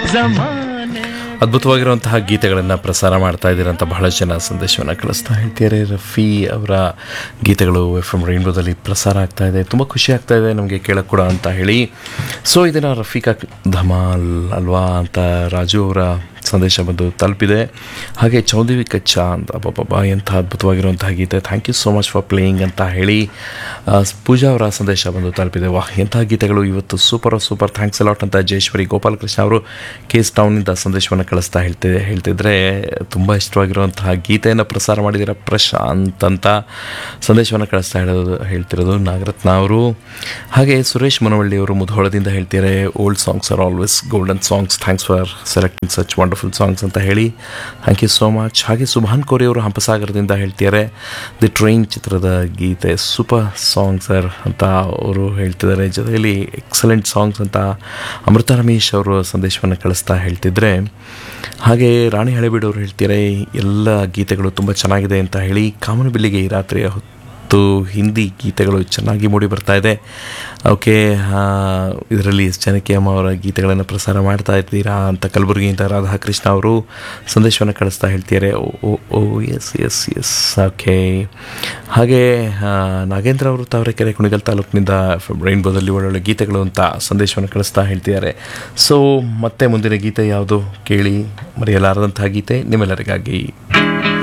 ಜಮಾನೆ ಅದ್ಭುತವಾಗಿರುವಂತಹ ಗೀತೆಗಳನ್ನು ಪ್ರಸಾರ ಮಾಡ್ತಾ ಇದ್ದೀರಂತ ಬಹಳ ಜನ ಸಂದೇಶವನ್ನು ಕಳಿಸ್ತಾ ಹೇಳ್ತಿದ್ದಾರೆ ರಫಿ ಅವರ ಗೀತೆಗಳು ಎಫ್ ಎಮ್ ರೈನ್ಬೋದಲ್ಲಿ ಪ್ರಸಾರ ಆಗ್ತಾ ಇದೆ ತುಂಬ ಖುಷಿ ಆಗ್ತಾ ಇದೆ ನಮಗೆ ಕೇಳಕ್ಕೆ ಕೂಡ ಅಂತ ಹೇಳಿ ಸೊ ಇದನ್ನು ರಫೀಕಾ ಧಮಾಲ್ ಅಲ್ವಾ ಅಂತ ರಾಜು ಅವರ ಸಂದೇಶ ಬಂದು ತಲುಪಿದೆ ಹಾಗೆ ಚೌದಿವಿ ಕಚ್ಚಾ ಅಂತ ಬಾಬಾ ಎಂಥ ಅದ್ಭುತವಾಗಿರುವಂತಹ ಗೀತೆ thank you so much for playing ಅಂತ ಹೇಳಿ ಆ, ಪೂಜಾ ಅವರ ಸಂದೇಶ ಬಂದು ತಲುಪಿದೆ ವಾಹ್ ಎಂಥ ಗೀತೆಗಳು ಇವತ್ತು ಸೂಪರ್ ಸೂಪರ್ ಥ್ಯಾಂಕ್ಸ್ ಅಲಾಟ್ ಅಂತ ಜಯೇಶ್ವರಿ ಗೋಪಾಲಕೃಷ್ಣ ಅವರು ಕೇಸ್ ಟೌನಿಂದ ಸಂದೇಶವನ್ನು ಕಳಿಸ್ತಾ ಹೇಳ್ತಿದ್ದೆ ಹೇಳ್ತಿದ್ರೆ ತುಂಬ ಇಷ್ಟವಾಗಿರುವಂತಹ ಗೀತೆಯನ್ನು ಪ್ರಸಾರ ಮಾಡಿದಿರ ಪ್ರಶಾಂತ್ ಅಂತ ಸಂದೇಶವನ್ನು ಕಳಿಸ್ತಾ ಹೇಳೋದು ಹೇಳ್ತಿರೋದು ನಾಗರತ್ನ ಅವರು ಹಾಗೆ ಸುರೇಶ್ ಮುನವಳ್ಳಿ ಅವರು ಮುಧೋಳದಿಂದ ಹೇಳ್ತಿದ್ದಾರೆ old songs are always golden songs thanks for selecting such wonderful songs ಅಂತ ಹೇಳಿ ಥ್ಯಾಂಕ್ ಯು ಸೋ ಮಚ್ ಹಾಗೆ ಸುಭಾನ್ ಕೋರಿ ಅವರು ಹಂಪಸಾಗರದಿಂದ ಹೇಳ್ತಿದ್ದಾರೆ ದಿ ಟ್ರೈನ್ ಚಿತ್ರದ ಗೀತೆ ಸೂಪರ್ ಸಾಂಗ್ ಸರ್ ಅಂತ ಅವರು ಹೇಳ್ತಿದ್ದಾರೆ ಜೊತೆಯಲ್ಲಿ ಎಕ್ಸಲೆಂಟ್ ಸಾಂಗ್ಸ್ ಅಂತ ಅಮೃತ ರಮೇಶ್ ಅವರು ಸಂದೇಶವನ್ನು ಕಳಿಸ್ತಾ ಹೇಳ್ತಿದ್ರೆ ಹಾಗೆ ರಾಣಿ ಹಳೆಬೀಡು ಅವರು ಹೇಳ್ತಿದ್ದಾರೆ ಎಲ್ಲ ಗೀತೆಗಳು ತುಂಬ ಚೆನ್ನಾಗಿದೆ ಅಂತ ಹೇಳಿ ಕಾಮನಬಿಲ್ಲಿಗೆ ಈ ರಾತ್ರಿಯ ಹೊತ್ತು ಹಿಂದಿ ಗೀತೆಗಳು ಚೆನ್ನಾಗಿ ಮೂಡಿ ಬರ್ತಾ ಇದೆ ಓಕೆ ಇದರಲ್ಲಿ ಎಸ್ ಜನಕಿ ಅಮ್ಮ ಅವರ ಗೀತೆಗಳನ್ನು ಪ್ರಸಾರ ಮಾಡ್ತಾ ಇದ್ದೀರಾ ಅಂತ ಕಲಬುರಗಿಯಿಂದ ರಾಧಾಕೃಷ್ಣ ಅವರು ಸಂದೇಶವನ್ನು ಕಳಿಸ್ತಾ ಹೇಳ್ತಿದ್ದಾರೆ oh oh oh yes yes yes okay ಹಾಗೆ ಆ, ನಾಗೇಂದ್ರ ಅವರು ತಾವರೆಕೆರೆ ಕುಣಿಗಲ್ ತಾಲೂಕಿನಿಂದ ರೈನ್ಬೋದಲ್ಲಿ ಒಳ್ಳೊಳ್ಳೆ ಗೀತೆಗಳು ಅಂತ ಸಂದೇಶವನ್ನು ಕಳಿಸ್ತಾ ಹೇಳ್ತಿದ್ದಾರೆ ಸೊ ಮತ್ತೆ ಮುಂದಿನ ಗೀತೆ ಯಾವುದು ಕೇಳಿ ಮರೆಯಲಾರದಂತಹ ಗೀತೆ ನಿಮ್ಮೆಲ್ಲರಿಗಾಗಿ